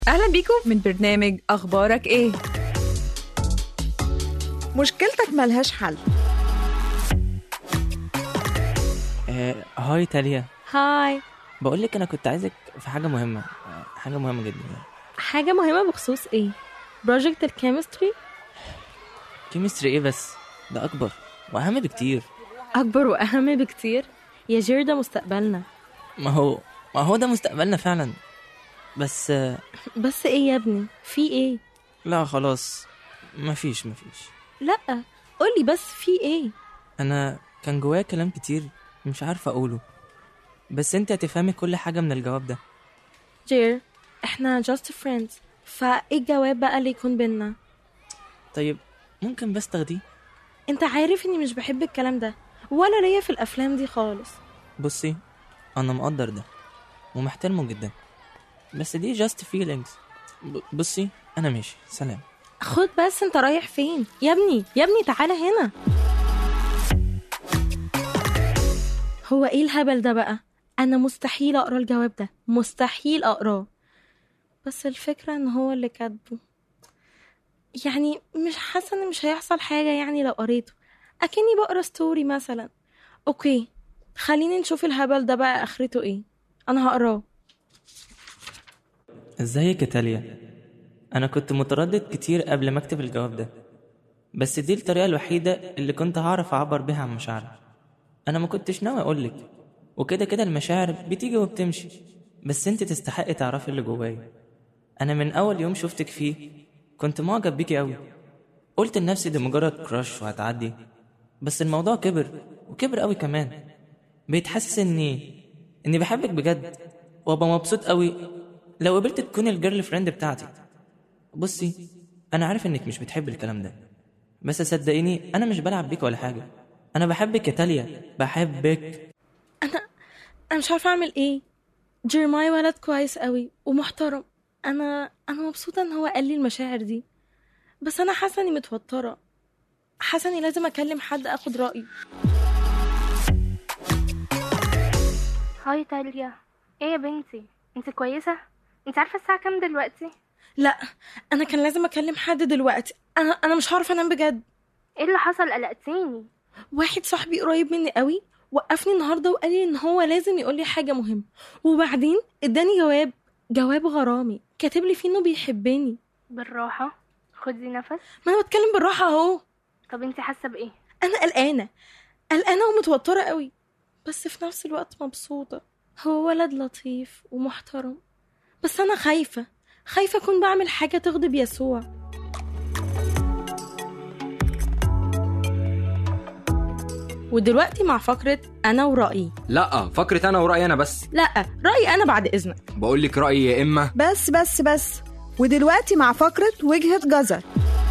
أهلا بيكم من برنامج أخبارك إيه؟ مشكلتك ملهاش حل آه، هاي تاليا هاي بقول لك انا كنت عايزك في حاجه مهمه آه، حاجه مهمه جدا يعني حاجة مهمة بخصوص ايه؟ بروجكت الكيمستري كيمستري ايه بس ده اكبر واهم بكتير أكبر وأهم بكتير يا جير ده مستقبلنا ما هو ما هو ده مستقبلنا فعلا بس آه، بس ايه يا ابني؟ في ايه؟ لا خلاص مفيش مفيش لأ قولي بس في ايه؟ انا كان جوايا كلام كتير مش عارفه اقوله بس انت هتفهمي كل حاجه من الجواب ده جير احنا just friends فايه الجواب بقى اللي يكون بينا؟ طيب ممكن بس تاخديه انت عارف اني مش بحب الكلام ده ولا ليا في الافلام دي خالص بصي انا مقدر ده ومحترمه جدا بس دي جاست فيلينجز بصي انا ماشي سلام خد بس انت رايح فين يا ابني يا ابني تعالى هنا هو ايه الهبل ده بقى انا مستحيل اقرا الجواب ده مستحيل اقراه بس الفكرة ان هو اللي كاتبه يعني مش حاسة ان مش هيحصل حاجة يعني لو قريته اكني بقرا ستوري مثلا اوكي خليني نشوف الهبل ده بقى اخرته ايه انا هقراه ازيك يا تاليا انا كنت متردد كتير قبل ما اكتب الجواب ده بس دي الطريقه الوحيده اللي كنت هعرف اعبر بيها عن مشاعري انا ما كنتش ناوي اقولك وكده كده المشاعر بتيجي وبتمشي بس انت تستحقي تعرفي اللي جوايا انا من اول يوم شفتك فيه كنت معجب بيكي قوي قلت لنفسي دي مجرد كراش وهتعدي بس الموضوع كبر وكبر قوي كمان بقيت حاسس اني اني بحبك بجد وابقى مبسوط قوي لو قبلت تكوني الجيرل فريند بتاعتي بصي انا عارف انك مش بتحبي الكلام ده بس صدقيني انا مش بلعب بيك ولا حاجه انا بحبك يا تاليا بحبك انا انا مش عارفه اعمل ايه جيرماي ولد كويس قوي ومحترم انا انا مبسوطه ان هو قال لي المشاعر دي بس انا حاسه اني متوتره حاسه اني لازم اكلم حد اخد رايه هاي تاليا ايه يا بنتي انت كويسة انت عارفة الساعة كام دلوقتي لا انا كان لازم اكلم حد دلوقتي انا انا مش هعرف انام بجد ايه اللي حصل قلقتيني واحد صاحبي قريب مني قوي وقفني النهارده وقال لي ان هو لازم يقول لي حاجه مهمه وبعدين اداني جواب جواب غرامي كاتب لي فيه انه بيحبني بالراحة خدي نفس ما انا بتكلم بالراحه اهو طب انت حاسة بايه انا قلقانه قلقانه ومتوتره قوي بس في نفس الوقت مبسوطه هو ولد لطيف ومحترم بس انا خايفه خايفه اكون بعمل حاجه تغضب يسوع ودلوقتي مع فقره انا ورايي لا فكرة انا ورأيي انا بس لا رايي انا بعد اذنك بقول لك رأيي يا اما بس بس بس ودلوقتي مع فقرة وجهة جزر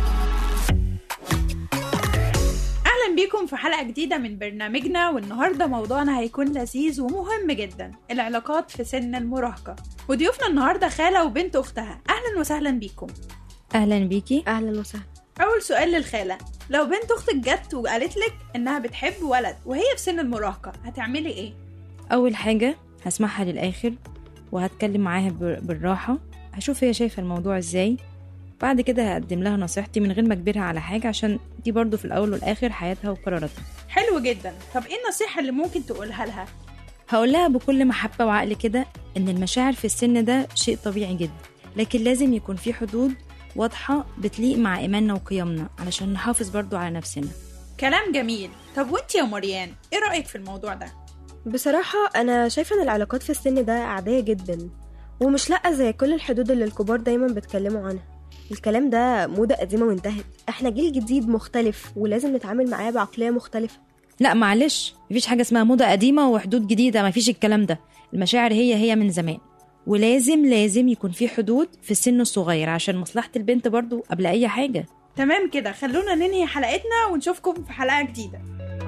اهلا بيكم في حلقه جديده من برنامجنا والنهارده موضوعنا هيكون لذيذ ومهم جدا العلاقات في سن المراهقه وضيوفنا النهارده خاله وبنت اختها اهلا وسهلا بيكم اهلا بيكي اهلا وسهلا اول سؤال للخاله لو بنت اختك جت وقالت لك انها بتحب ولد وهي في سن المراهقه هتعملي ايه اول حاجه هسمعها للاخر وهتكلم معاها بر- بالراحه هشوف هي شايفه الموضوع ازاي بعد كده هقدم لها نصيحتي من غير ما اجبرها على حاجه عشان دي برضو في الاول والاخر حياتها وقراراتها حلو جدا طب ايه النصيحه اللي ممكن تقولها لها هقول لها بكل محبه وعقل كده ان المشاعر في السن ده شيء طبيعي جدا لكن لازم يكون في حدود واضحه بتليق مع ايماننا وقيمنا علشان نحافظ برضو على نفسنا كلام جميل طب وانت يا مريان ايه رايك في الموضوع ده بصراحة أنا شايفة إن العلاقات في السن ده عادية جدا ومش لأ زي كل الحدود اللي الكبار دايما بيتكلموا عنها الكلام ده موضة قديمة وانتهت احنا جيل جديد مختلف ولازم نتعامل معاه بعقلية مختلفة لا معلش مفيش حاجة اسمها موضة قديمة وحدود جديدة مفيش الكلام ده المشاعر هي هي من زمان ولازم لازم يكون في حدود في السن الصغير عشان مصلحة البنت برضو قبل أي حاجة تمام كده خلونا ننهي حلقتنا ونشوفكم في حلقه جديده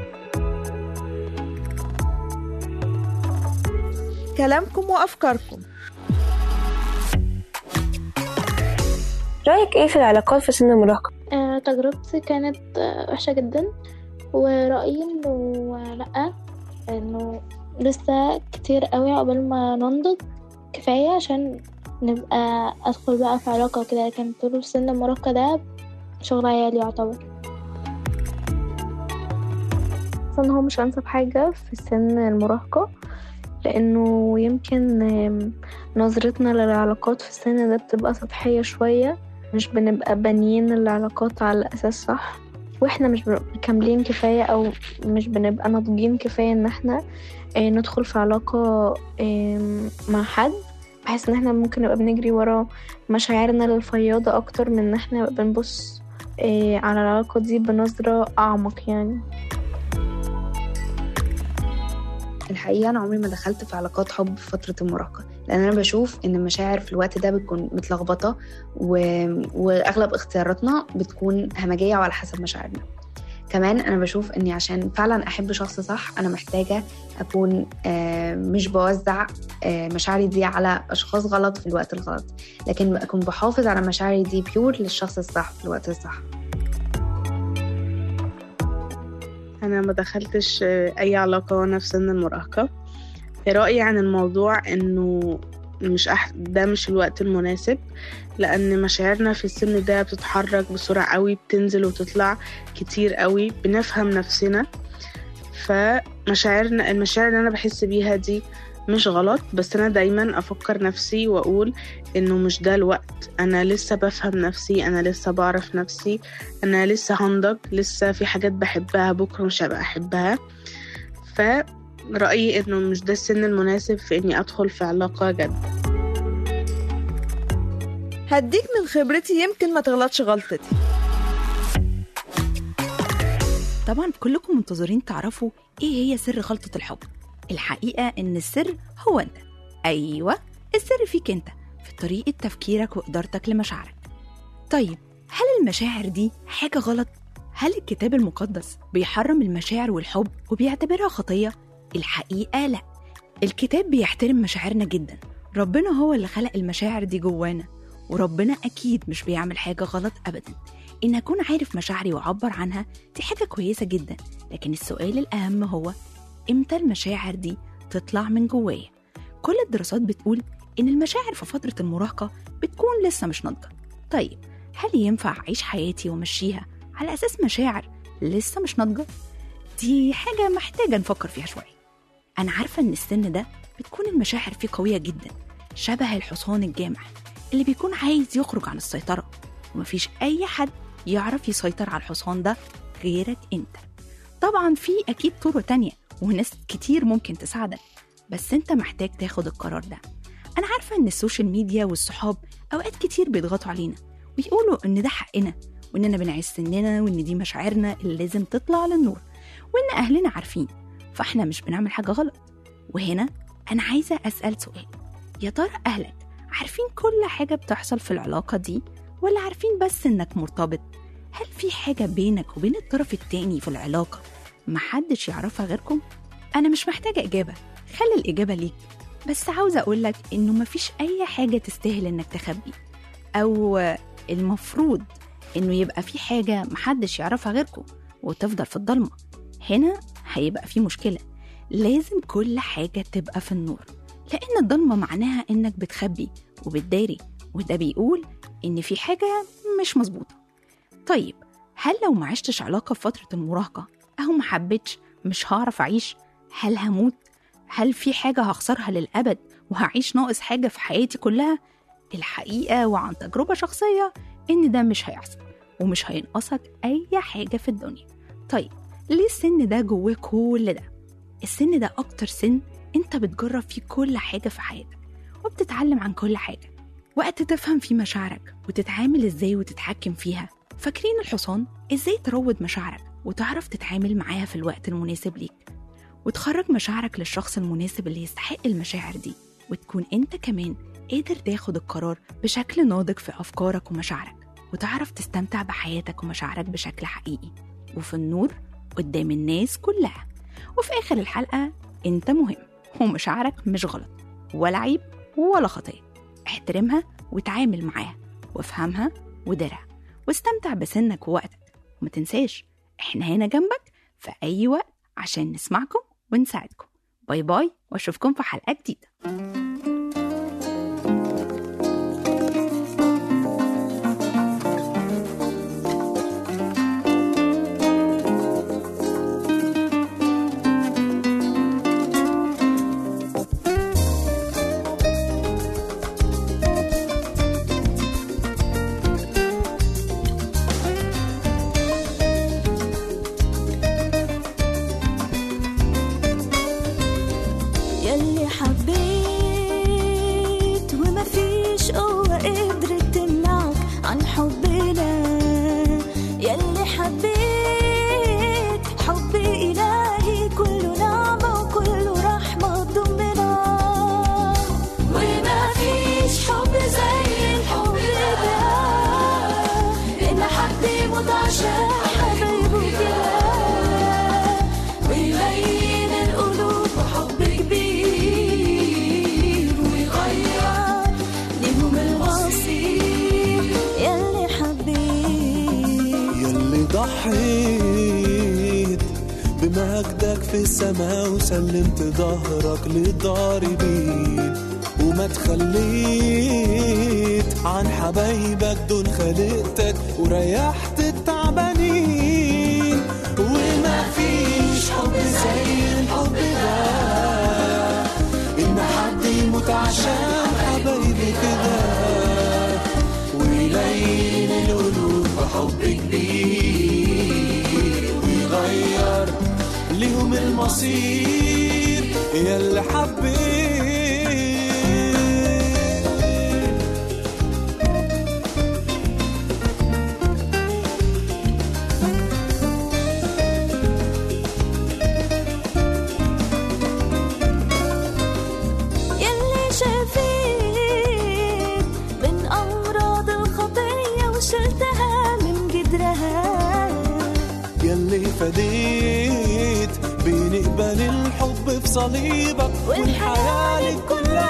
كلامكم وأفكاركم رأيك إيه في العلاقات في سن المراهقة؟ آه، تجربتي كانت آه، وحشة جدا ورأيي انه لأ انه لسه كتير قوي عقبال ما ننضج كفاية عشان نبقى ادخل بقى في علاقة كده لكن طول سن المراهقة ده شغل عيال يعتبر ان هو مش انسب حاجة في سن المراهقة لانه يمكن آم، نظرتنا للعلاقات في السن ده بتبقى سطحية شوية مش بنبقى بانيين العلاقات على اساس صح واحنا مش بنبقى كاملين كفاية او مش بنبقى ناضجين كفاية ان احنا آه، ندخل في علاقة آم، مع حد بحس ان احنا ممكن نبقى بنجري ورا مشاعرنا الفياضة اكتر من ان احنا بنبص آه، على العلاقة دي بنظرة اعمق يعني الحقيقة أنا عمري ما دخلت في علاقات حب في فترة المراهقة لأن أنا بشوف إن المشاعر في الوقت ده بتكون متلخبطة و... وأغلب اختياراتنا بتكون همجية وعلى حسب مشاعرنا كمان أنا بشوف إني عشان فعلا أحب شخص صح أنا محتاجة أكون آه، مش بوزع آه، مشاعري دي على أشخاص غلط في الوقت الغلط لكن أكون بحافظ على مشاعري دي بيور للشخص الصح في الوقت الصح أنا ما دخلتش أي علاقة وأنا في سن المراهقة رأيي عن الموضوع إنه مش أح... ده مش الوقت المناسب لأن مشاعرنا في السن ده بتتحرك بسرعة قوي بتنزل وتطلع كتير قوي بنفهم نفسنا فمشاعرنا المشاعر اللي أنا بحس بيها دي مش غلط بس أنا دايما أفكر نفسي وأقول إنه مش ده الوقت أنا لسه بفهم نفسي أنا لسه بعرف نفسي أنا لسه هنضج لسه في حاجات بحبها بكرة مش هبقى أحبها فرأيي إنه مش ده السن المناسب في إني أدخل في علاقة جد هديك من خبرتي يمكن ما تغلطش غلطتي طبعا كلكم منتظرين تعرفوا ايه هي سر خلطة الحب الحقيقة ان السر هو انت ايوه السر فيك انت في طريقة تفكيرك وإدارتك لمشاعرك طيب هل المشاعر دي حاجة غلط؟ هل الكتاب المقدس بيحرم المشاعر والحب وبيعتبرها خطية؟ الحقيقة لا الكتاب بيحترم مشاعرنا جدا ربنا هو اللي خلق المشاعر دي جوانا وربنا أكيد مش بيعمل حاجة غلط أبدا إن أكون عارف مشاعري وأعبر عنها دي حاجة كويسة جدا لكن السؤال الأهم هو إمتى المشاعر دي تطلع من جوايا كل الدراسات بتقول إن المشاعر في فترة المراهقة بتكون لسه مش ناضجة طيب هل ينفع أعيش حياتي وأمشيها على أساس مشاعر لسه مش ناضجة؟ دي حاجة محتاجة نفكر فيها شوية أنا عارفة إن السن ده بتكون المشاعر فيه قوية جدا شبه الحصان الجامح اللي بيكون عايز يخرج عن السيطرة ومفيش أي حد يعرف يسيطر على الحصان ده غيرك أنت طبعا في أكيد طرق تانية وناس كتير ممكن تساعدك بس أنت محتاج تاخد القرار ده أنا عارفة إن السوشيال ميديا والصحاب أوقات كتير بيضغطوا علينا ويقولوا إن ده حقنا وإننا بنعيش سننا وإن دي مشاعرنا اللي لازم تطلع للنور وإن أهلنا عارفين فإحنا مش بنعمل حاجة غلط وهنا أنا عايزة أسأل سؤال يا ترى أهلك عارفين كل حاجة بتحصل في العلاقة دي ولا عارفين بس إنك مرتبط هل في حاجة بينك وبين الطرف التاني في العلاقة محدش يعرفها غيركم؟ أنا مش محتاجة إجابة خلي الإجابة ليك بس عاوزة أقولك إنه مفيش أي حاجة تستاهل إنك تخبي أو المفروض إنه يبقى في حاجة محدش يعرفها غيركم وتفضل في الضلمة هنا هيبقى في مشكلة لازم كل حاجة تبقى في النور لأن الضلمة معناها إنك بتخبي وبتداري وده بيقول إن في حاجة مش مظبوطة طيب هل لو ما عشتش علاقة في فترة المراهقة أو ما حبيتش مش هعرف أعيش هل هموت هل في حاجة هخسرها للأبد وهعيش ناقص حاجة في حياتي كلها الحقيقة وعن تجربة شخصية إن ده مش هيحصل ومش هينقصك أي حاجة في الدنيا طيب ليه السن ده جواه كل ده السن ده أكتر سن أنت بتجرب فيه كل حاجة في حياتك وبتتعلم عن كل حاجة وقت تفهم فيه مشاعرك وتتعامل ازاي وتتحكم فيها فاكرين الحصان ازاي تروض مشاعرك وتعرف تتعامل معاها في الوقت المناسب ليك وتخرج مشاعرك للشخص المناسب اللي يستحق المشاعر دي وتكون انت كمان قادر تاخد القرار بشكل ناضج في أفكارك ومشاعرك وتعرف تستمتع بحياتك ومشاعرك بشكل حقيقي وفي النور قدام الناس كلها وفي آخر الحلقة انت مهم ومشاعرك مش غلط ولا عيب ولا خطية احترمها وتعامل معاها وافهمها ودرها واستمتع بسنك ووقتك وما تنساش احنا هنا جنبك في أي وقت عشان نسمعكم ونساعدكم باي باي واشوفكم في حلقة جديدة في السماء وسلمت ظهرك للضاربين وما تخليت عن حبايبك دول خلقتك وريحت التعبانين وما فيش حب زي الحب ده إن حد يموت عشان حبايبي كده ويلين القلوب بحب كبير ويغير ليهم المصير يا اللي حبيت يلي شفيت من أمراض الخطية وشلتها من جدرها يلي فديت بنقبل الحب في صليبك والحياة لك كلها